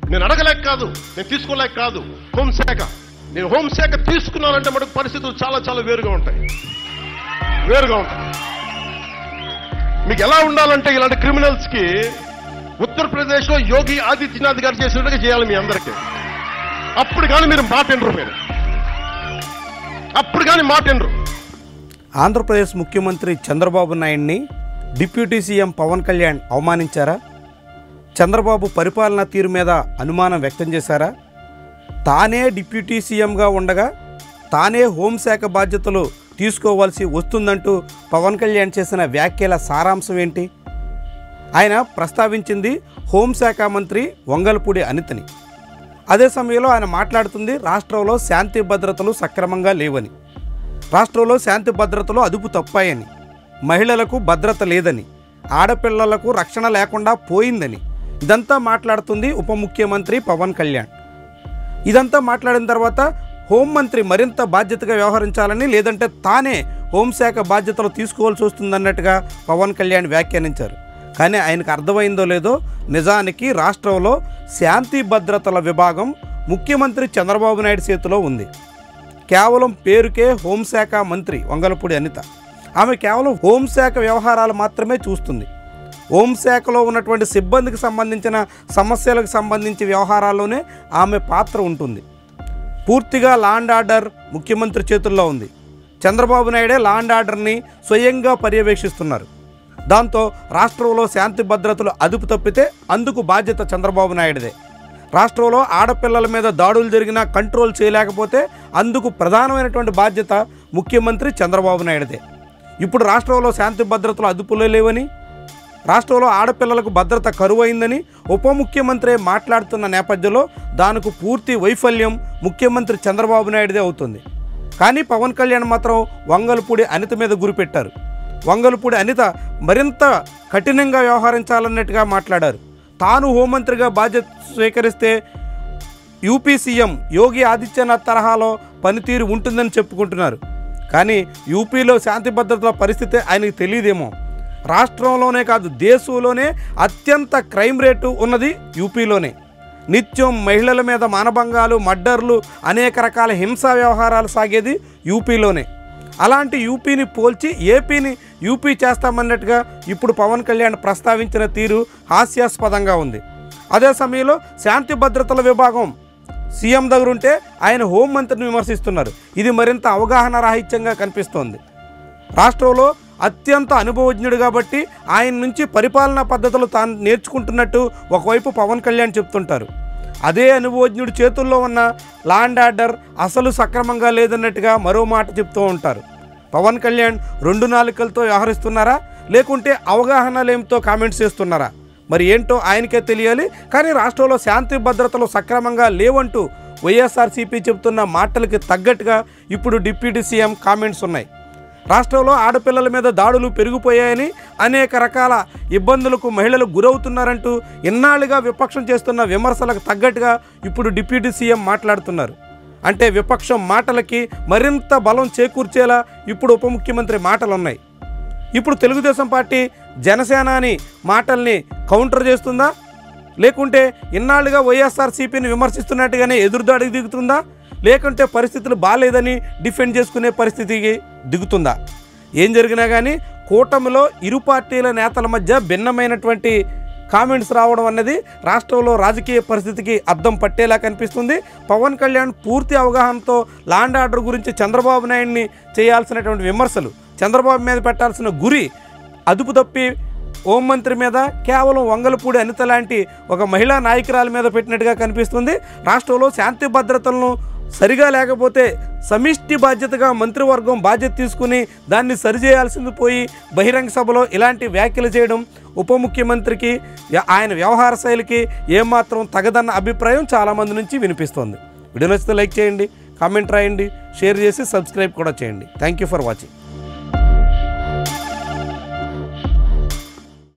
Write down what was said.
నేను అడగలేక కాదు నేను తీసుకోలేక కాదు హోంశాఖ నేను హోంశాఖ తీసుకున్నానంటే మనకు పరిస్థితులు చాలా చాలా వేరుగా ఉంటాయి వేరుగా ఉంటాయి మీకు ఎలా ఉండాలంటే ఇలాంటి క్రిమినల్స్ కి ఉత్తరప్రదేశ్ లో యోగి ఆదిత్యనాథ్ గారు చేసినట్టుగా చేయాలి మీ అందరికీ అప్పుడు కానీ మీరు మాట వినరు మీరు అప్పుడు కానీ మాట వినరు ఆంధ్రప్రదేశ్ ముఖ్యమంత్రి చంద్రబాబు నాయుడిని డిప్యూటీ సీఎం పవన్ కళ్యాణ్ అవమానించారా చంద్రబాబు పరిపాలనా తీరు మీద అనుమానం వ్యక్తం చేశారా తానే డిప్యూటీ సీఎంగా ఉండగా తానే హోంశాఖ బాధ్యతలు తీసుకోవాల్సి వస్తుందంటూ పవన్ కళ్యాణ్ చేసిన వ్యాఖ్యల సారాంశం ఏంటి ఆయన ప్రస్తావించింది హోంశాఖ మంత్రి వంగల్పూడి అనితని అదే సమయంలో ఆయన మాట్లాడుతుంది రాష్ట్రంలో శాంతి భద్రతలు సక్రమంగా లేవని రాష్ట్రంలో శాంతి భద్రతలు అదుపు తప్పాయని మహిళలకు భద్రత లేదని ఆడపిల్లలకు రక్షణ లేకుండా పోయిందని ఇదంతా మాట్లాడుతుంది ఉప ముఖ్యమంత్రి పవన్ కళ్యాణ్ ఇదంతా మాట్లాడిన తర్వాత హోంమంత్రి మరింత బాధ్యతగా వ్యవహరించాలని లేదంటే తానే హోంశాఖ బాధ్యతలు తీసుకోవాల్సి వస్తుందన్నట్టుగా పవన్ కళ్యాణ్ వ్యాఖ్యానించారు కానీ ఆయనకు అర్థమైందో లేదో నిజానికి రాష్ట్రంలో శాంతి భద్రతల విభాగం ముఖ్యమంత్రి చంద్రబాబు నాయుడు చేతిలో ఉంది కేవలం పేరుకే హోంశాఖ మంత్రి వంగలపూడి అనిత ఆమె కేవలం హోంశాఖ వ్యవహారాలు మాత్రమే చూస్తుంది హోంశాఖలో ఉన్నటువంటి సిబ్బందికి సంబంధించిన సమస్యలకు సంబంధించి వ్యవహారాల్లోనే ఆమె పాత్ర ఉంటుంది పూర్తిగా లాండ్ ఆర్డర్ ముఖ్యమంత్రి చేతుల్లో ఉంది చంద్రబాబు నాయుడే లాండ్ ఆర్డర్ని స్వయంగా పర్యవేక్షిస్తున్నారు దాంతో రాష్ట్రంలో శాంతి భద్రతలు అదుపు తప్పితే అందుకు బాధ్యత చంద్రబాబు నాయుడుదే రాష్ట్రంలో ఆడపిల్లల మీద దాడులు జరిగినా కంట్రోల్ చేయలేకపోతే అందుకు ప్రధానమైనటువంటి బాధ్యత ముఖ్యమంత్రి చంద్రబాబు నాయుడుదే ఇప్పుడు రాష్ట్రంలో శాంతి భద్రతలు అదుపులో లేవని రాష్ట్రంలో ఆడపిల్లలకు భద్రత కరువైందని ఉప ముఖ్యమంత్రి మాట్లాడుతున్న నేపథ్యంలో దానికి పూర్తి వైఫల్యం ముఖ్యమంత్రి చంద్రబాబు నాయుడుదే అవుతుంది కానీ పవన్ కళ్యాణ్ మాత్రం వంగలపూడి అనిత మీద గురిపెట్టారు వంగలపూడి అనిత మరింత కఠినంగా వ్యవహరించాలన్నట్టుగా మాట్లాడారు తాను హోంమంత్రిగా బాధ్యత స్వీకరిస్తే యూపీ సీఎం యోగి ఆదిత్యనాథ్ తరహాలో పనితీరు ఉంటుందని చెప్పుకుంటున్నారు కానీ యూపీలో శాంతి భద్రతల పరిస్థితి ఆయనకు తెలియదేమో రాష్ట్రంలోనే కాదు దేశంలోనే అత్యంత క్రైమ్ రేటు ఉన్నది యూపీలోనే నిత్యం మహిళల మీద మానభంగాలు మర్డర్లు అనేక రకాల హింసా వ్యవహారాలు సాగేది యూపీలోనే అలాంటి యూపీని పోల్చి ఏపీని యూపీ చేస్తామన్నట్టుగా ఇప్పుడు పవన్ కళ్యాణ్ ప్రస్తావించిన తీరు హాస్యాస్పదంగా ఉంది అదే సమయంలో శాంతి భద్రతల విభాగం సీఎం దగ్గర ఉంటే ఆయన హోంమంత్రిని విమర్శిస్తున్నారు ఇది మరింత అవగాహన రాహిత్యంగా కనిపిస్తోంది రాష్ట్రంలో అత్యంత అనుభవజ్ఞుడు కాబట్టి ఆయన నుంచి పరిపాలనా పద్ధతులు తాను నేర్చుకుంటున్నట్టు ఒకవైపు పవన్ కళ్యాణ్ చెప్తుంటారు అదే అనుభవజ్ఞుడి చేతుల్లో ఉన్న లాండ్ ఆర్డర్ అసలు సక్రమంగా లేదన్నట్టుగా మరో మాట చెప్తూ ఉంటారు పవన్ కళ్యాణ్ రెండు నాలుకలతో వ్యవహరిస్తున్నారా లేకుంటే అవగాహన లేమితో కామెంట్స్ చేస్తున్నారా మరి ఏంటో ఆయనకే తెలియాలి కానీ రాష్ట్రంలో శాంతి భద్రతలు సక్రమంగా లేవంటూ వైఎస్ఆర్సీపీ చెబుతున్న మాటలకి తగ్గట్టుగా ఇప్పుడు డిప్యూటీ సీఎం కామెంట్స్ ఉన్నాయి రాష్ట్రంలో ఆడపిల్లల మీద దాడులు పెరిగిపోయాయని అనేక రకాల ఇబ్బందులకు మహిళలు గురవుతున్నారంటూ ఇన్నాళ్ళుగా విపక్షం చేస్తున్న విమర్శలకు తగ్గట్టుగా ఇప్పుడు డిప్యూటీ సీఎం మాట్లాడుతున్నారు అంటే విపక్షం మాటలకి మరింత బలం చేకూర్చేలా ఇప్పుడు ఉప ముఖ్యమంత్రి మాటలు ఉన్నాయి ఇప్పుడు తెలుగుదేశం పార్టీ జనసేనాని మాటల్ని కౌంటర్ చేస్తుందా లేకుంటే ఇన్నాళ్ళుగా వైఎస్ఆర్సీపీని విమర్శిస్తున్నట్టుగానే ఎదురుదాడికి దిగుతుందా లేకుంటే పరిస్థితులు బాగాలేదని డిఫెండ్ చేసుకునే పరిస్థితికి దిగుతుందా ఏం జరిగినా కానీ కూటమిలో ఇరు పార్టీల నేతల మధ్య భిన్నమైనటువంటి కామెంట్స్ రావడం అన్నది రాష్ట్రంలో రాజకీయ పరిస్థితికి అద్దం పట్టేలా కనిపిస్తుంది పవన్ కళ్యాణ్ పూర్తి అవగాహనతో లాండ్ ఆర్డర్ గురించి చంద్రబాబు నాయుడిని చేయాల్సినటువంటి విమర్శలు చంద్రబాబు మీద పెట్టాల్సిన గురి అదుపు తప్పి హోంమంత్రి మీద కేవలం వంగలపూడి అనిత లాంటి ఒక మహిళా నాయకురాల మీద పెట్టినట్టుగా కనిపిస్తుంది రాష్ట్రంలో శాంతి భద్రతలను సరిగా లేకపోతే సమిష్టి బాధ్యతగా మంత్రివర్గం బాధ్యత తీసుకుని దాన్ని సరిచేయాల్సింది పోయి బహిరంగ సభలో ఇలాంటి వ్యాఖ్యలు చేయడం ఉప ముఖ్యమంత్రికి య- ఆయన వ్యవహార శైలికి ఏమాత్రం తగదన్న అభిప్రాయం చాలామంది నుంచి వినిపిస్తోంది వీడియో నచ్చితే లైక్ చేయండి కామెంట్ రాయండి షేర్ చేసి సబ్స్క్రైబ్ కూడా చేయండి థ్యాంక్ యూ ఫర్ వాచింగ్